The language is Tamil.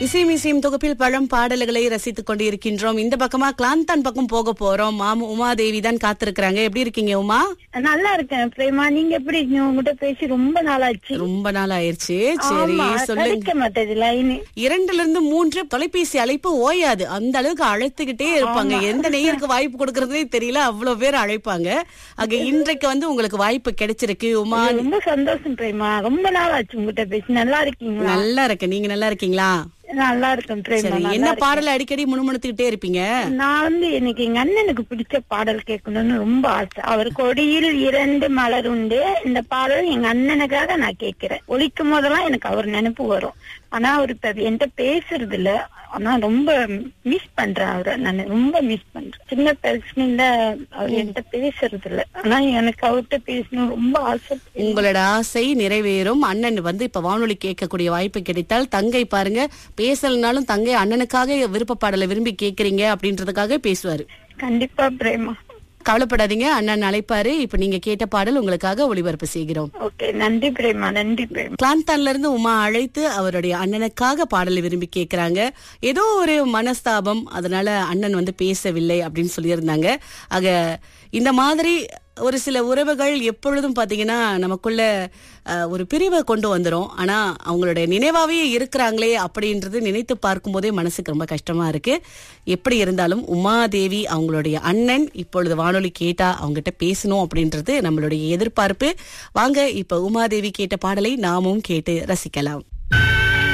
இசை மிசையும் தொகுப்பில் பழம் பாடல்களை ரசித்துக் கொண்டிருக்கின்றோம் இந்த பக்கமா கிளாந்தான் பக்கம் போக போறோம் மாமு உமாதேவி தான் காத்திருக்கிறாங்க எப்படி இருக்கீங்க உமா நல்லா இருக்கேன் பிரேமா நீங்க எப்படி இருக்கீங்க உங்ககிட்ட பேசி ரொம்ப நாளாச்சு ரொம்ப நாள் ஆயிருச்சு சரி ஆமா, சொல்லுங்க கிடைக்க மாட்டேது லைன் இரண்டுல இருந்து மூன்று தொலைபேசி அழைப்பு ஓயாது அந்த அளவுக்கு அழைத்துக்கிட்டே இருப்பாங்க எந்த நேயருக்கு வாய்ப்பு கொடுக்கறதே தெரியல அவ்வளவு பேர் அழைப்பாங்க ஆக இன்றைக்கு வந்து உங்களுக்கு வாய்ப்பு கிடைச்சிருக்கு உமா ரொம்ப சந்தோஷம் பிரேமா ரொம்ப நாள் ஆச்சு உங்ககிட்ட பேசி நல்லா இருக்கீங்களா நல்லா இருக்கு நீங்க நல்லா இருக்கீங்களா நல்லா இருக்கேன் பிரேமா சரி நல்லா என்ன இருக்கேன். பாடல அடிக்கடி முணுமுணுத்துக்கிட்டே இருப்பீங்க நான் வந்து எனக்கு எங்க அண்ணனுக்கு பிடிச்ச பாடல் கேட்கணும்னு ரொம்ப ஆசை அவர் கொடியில் இரண்டு மலர் உண்டு இந்த பாடல் எங்க அண்ணனுக்காக நான் கேட்கிறேன் ஒழிக்கும் போதெல்லாம் எனக்கு அவர் நினைப்பு வரும் ஆனா அவர் இப்ப என்கிட்ட பேசுறது இல்ல ஆனா ரொம்ப மிஸ் பண்றேன் அவரை நான் ரொம்ப மிஸ் பண்றேன் சின்ன பிரச்சனைல அவர் என்கிட்ட பேசுறது இல்ல ஆனா எனக்கு அவர்கிட்ட பேசணும் ரொம்ப ஆசை உங்களோட ஆசை நிறைவேறும் அண்ணன் வந்து இப்ப வானொலி கேட்கக்கூடிய வாய்ப்பு கிடைத்தால் தங்கை பாருங்க பேசலனாலும் தங்கை அண்ணனுக்காக விருப்ப பாடலை விரும்பி கேக்குறீங்க அப்படின்றதுக்காக பேசுவாரு கண்டிப்பா பிரேமா கவலைப்படாதீங்க அண்ணன் அழைப்பாரு இப்ப நீங்க கேட்ட பாடல் உங்களுக்காக ஒளிபரப்பு செய்கிறோம் ஓகே நன்றி பிரேமா நன்றி பிரேமா கிளாந்தான்ல இருந்து உமா அழைத்து அவருடைய அண்ணனுக்காக பாடலை விரும்பி கேக்குறாங்க ஏதோ ஒரு மனஸ்தாபம் அதனால அண்ணன் வந்து பேசவில்லை அப்படின்னு சொல்லியிருந்தாங்க ஆக இந்த மாதிரி ஒரு சில உறவுகள் எப்பொழுதும் பாத்தீங்கன்னா நமக்குள்ள அஹ், ஒரு பிரிவை கொண்டு வந்துரும் ஆனா அவங்களுடைய நினைவாவே இருக்கிறாங்களே அப்படின்றது நினைத்து பார்க்கும் போதே மனசுக்கு ரொம்ப கஷ்டமா இருக்கு எப்படி இருந்தாலும் உமாதேவி அவங்களுடைய அண்ணன் இப்பொழுது வானொலி கேட்டா அவங்ககிட்ட பேசணும் அப்படின்றது நம்மளுடைய எதிர்பார்ப்பு வாங்க இப்ப உமாதேவி கேட்ட பாடலை நாமும் கேட்டு ரசிக்கலாம்